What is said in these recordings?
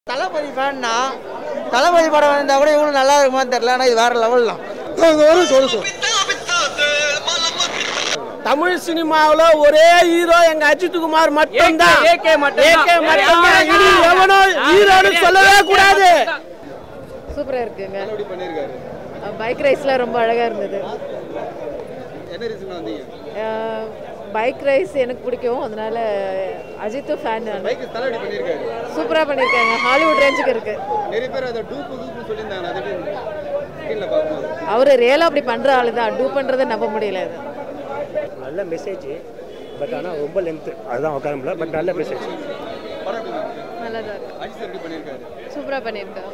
தளபதி ஃபேன்னா தளபதி படம் வந்தா கூட இவ்வளோ நல்லா இருக்குமான்னு தெரியல ஆனால் இது வேற லெவல் தான் தமிழ் சினிமாவுல ஒரே ஹீரோ எங்க அஜித் குமார் மட்டும்தான் AK மட்டும்தான். AK மட்டும்தான். வேற இனி யாரும் எவனோ ஹீரோன்னு சொல்லவே கூடாது சூப்பராக இருக்குங்க பைக் ரைஸ்லாம் ரொம்ப அழகாக இருந்தது பைக் ரைஸ் எனக்கு பிடிக்கும் அதனால அஜித்தும் ஃபேன் நான் சூப்பராக பண்ணியிருக்காங்க ஹாலிவுட் ரேஞ்சுக்கு இருக்கு அவர் ரியலாக அப்படி பண்ணுற ஆளு தான் டூ பண்ணுறதை நம்ப முடியல அது நல்ல மெசேஜ் பட் ஆனால் ரொம்ப லென்த்து அதுதான் உட்கார முடியல பட் நல்ல மெசேஜ் நல்லா தான் இருக்கு சூப்பராக பண்ணியிருக்காங்க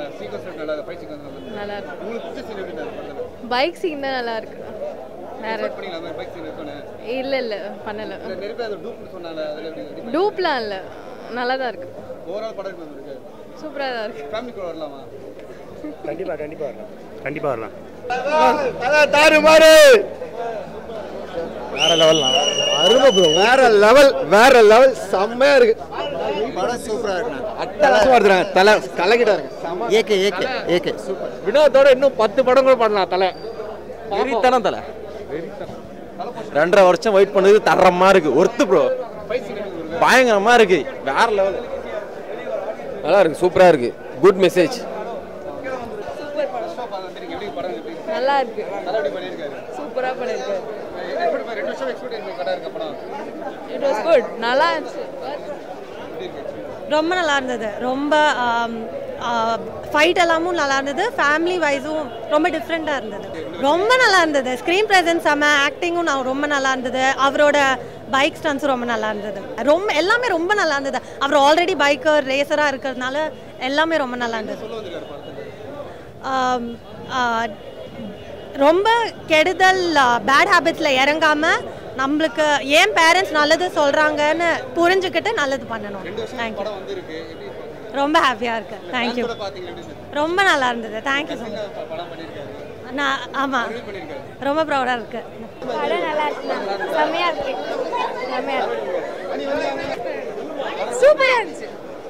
நல்லா இருக்கு பைக் சீன் தான் நல்லா இருக்கு வேற இல்லை இல்லை பண்ணலை டூப்லாம் இல்லை நல்லா தான் இருக்கு சூப்பராக தான் இருக்கு கண்டிப்பாக கண்டிப்பாக வரலாம் கண்டிப்பாக வரலாம் தாறுமாறு வேற லெவல் அருமை ப்ரோ வேற லெவல் வேற லெவல் செம்மையா இருக்கு படம் சூப்பரா இருக்கு அட்டகாசமா எடுத்துறாங்க தலை கலக்கிட்டா இருக்கு ஏகே ஏகே ஏகே சூப்பர் வினோத்தோட இன்னும் பத்து படம் கூட பண்ணலாம் தலை வெறித்தனம் தலை ரெண்டரை வருஷம் வெயிட் பண்ணது தரமா இருக்கு ஒர்த்து ப்ரோ பயங்கரமா இருக்கு வேற லெவல் நல்லா இருக்கு சூப்பரா இருக்கு குட் மெசேஜ் நல்லா இருக்கு சூப்பராக பண்ணியிருக்காரு இட் வாஸ் குட் நல்லா இருந்துச்சு ரொம்ப நல்லா இருந்தது ரொம்ப ஃபைட் எல்லாமும் நல்லா இருந்தது ஃபேமிலி வைஸும் ரொம்ப டிஃப்ரெண்ட்டாக இருந்தது ரொம்ப நல்லா இருந்தது ஸ்க்ரீன் ப்ரெசன்ஸ் செம்ம ஆக்டிங்கும் நான் ரொம்ப நல்லா இருந்தது அவரோட பைக் ஸ்டன்ஸும் ரொம்ப நல்லா இருந்தது ரொம்ப எல்லாமே ரொம்ப நல்லா இருந்தது அவர் ஆல்ரெடி பைக்கர் ரேசராக இருக்கிறதுனால எல்லாமே ரொம்ப நல்லா இருந்தது ஆம், ஆ, ரொம்ப கெடுதல் பேட் ஹேபிட்ஸில் இறங்காம நம்மளுக்கு ஏன் பேரண்ட்ஸ் நல்லது சொல்கிறாங்கன்னு புரிஞ்சுக்கிட்டு நல்லது பண்ணணும் தேங்க்யூ ரொம்ப ஹாப்பியாக இருக்கு தேங்க்யூ ரொம்ப நல்லா இருந்தது தேங்க்யூ ஸோ மச் நான் ஆமாம் ரொம்ப ப்ரௌடாக இருக்கு படம் நல்லா இருக்கு செம்மையா இருக்கு செம்மையா இருக்கு சூப்பரா இருந்துச்சு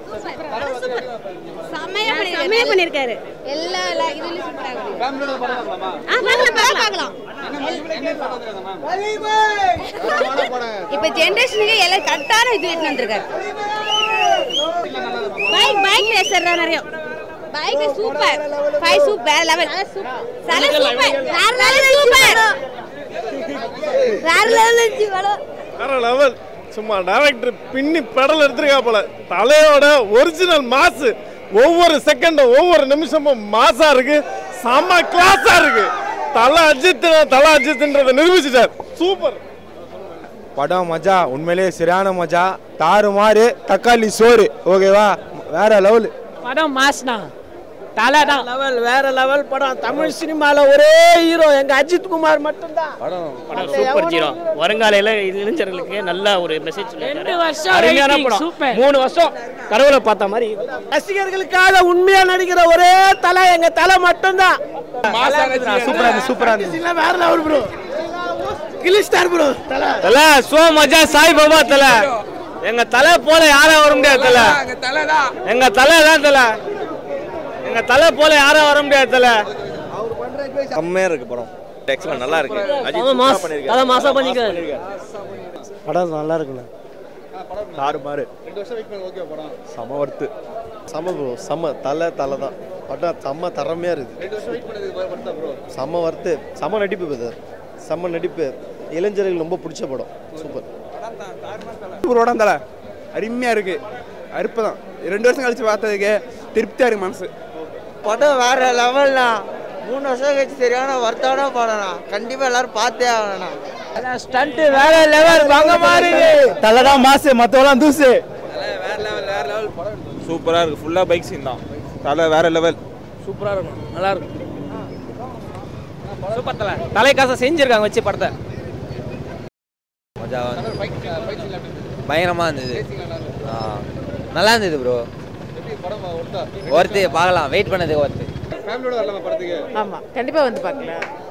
செம்மையா செம்மையா பண்ணிருக்காரு எல்லா எல்லா இதுலயும் சூப்பரா இருக்கு ஆ பார்க்கலாம் பார்க்கலாம் இப்ப ஜெனரேஷனுக்கு எல்லாம் கரெக்டான இது எடுத்து வந்திருக்காரு பைக் பைக் ரேசர் நிறைய பைக் சூப்பர் ஃபைவ் சூப்பர் வேற லெவல் சல சூப்பர் வேற லெவல் சூப்பர் வேற லெவல் இருந்துச்சு படம் வேற லெவல் சும்மா டைரக்டர் பின்னி பெடல் எடுத்திருக்கா போல தலையோட ஒரிஜினல் மாசு ஒவ்வொரு செகண்டும் ஒவ்வொரு நிமிஷமும் மாசா இருக்கு செம்ம கிளாஸா இருக்கு தலை அஜித் தலை அஜித்ன்றதை நிரூபிச்சிட்டார் சூப்பர் படம் மஜா உண்மையிலேயே சரியான மஜா தாறுமாறு தக்காளி சோறு ஓகேவா வேற லெவல் படம் மாஸ்னா தலை தான் லெவல் வேற லெவல் படம் தமிழ் சினிமால ஒரே ஹீரோ எங்க அஜித் குமார் மட்டும்தான் படம் சூப்பர் ஜீரோ வருங்காலையில இளைஞர்களுக்கு நல்ல ஒரு மெசேஜ் ரெண்டு வருஷம் அருமையான waiting, படம் super. மூணு வருஷம் கடவுளை பார்த்த மாதிரி ரசிகர்களுக்காக உண்மையா நடிக்கிற ஒரே தலை எங்க தலை மட்டும்தான் சூப்பரா இருந்து சூப்பரா இருந்து இல்ல வேற லெவல் ப்ரோ கிளிஸ்டார் ப்ரோ தலை தலை சோ மஜா சாய் பாபா தலை எங்க தலை போல யாரும் வர முடியாது தலை எங்க தலை தான் தலை எங்க தலை போல யாரும் வர முடியாது தலை செம்மையா இருக்கு படம் எக்ஸலன்ட் நல்லா இருக்கு அஜித் அவன் மாஸ் சூப்பரா பண்ணிருக்காரு. அதை மாசா பண்ணிக்காரு படம் நல்லா இருக்குண்ணா தாறுமாறு செம ஒர்த்து செம ப்ரோ செம தலை தலை தான் படம் செம்ம தரமையா இருக்கு செம்ம ஒர்த்து செம நடிப்பு பிரதர் செம்ம நடிப்பு இளைஞர்களுக்கு ரொம்ப பிடிச்ச படம் சூப்பர் படம் தலை அருமையாக இருக்கு அருப்பு தான் ரெண்டு வருஷம் கழிச்சு பார்த்ததுக்கு திருப்தியாக இருக்கு மனசு படம் வேற லெவல்னா மூணு வருஷம் கழிச்சு சரியான வர்த்தான படம்ண்ணா கண்டிப்பா எல்லாரும் பார்த்தே ஆகணும்ண்ணா ஸ்டண்ட் வேற லெவல் வாங்க மாதிரி தலை தான் மாசு மற்றவெல்லாம் தூசு சூப்பரா இருக்கு ஃபுல்லா பைக் சீன் தான் தலை வேற லெவல் சூப்பரா இருக்கும் நல்லா இருக்கும் சூப்பர் தலை தலைக்காசை செஞ்சிருக்காங்க வச்சு படத்தை பயங்கரமா இருந்தது நல்லா இருந்தது ப்ரோ ஒருத்து பார்க்கலாம் வெயிட் பண்ணதுக்கு ஒருத்து ஆமாம் கண்டிப்பாக வந்து பார்க்கலாம்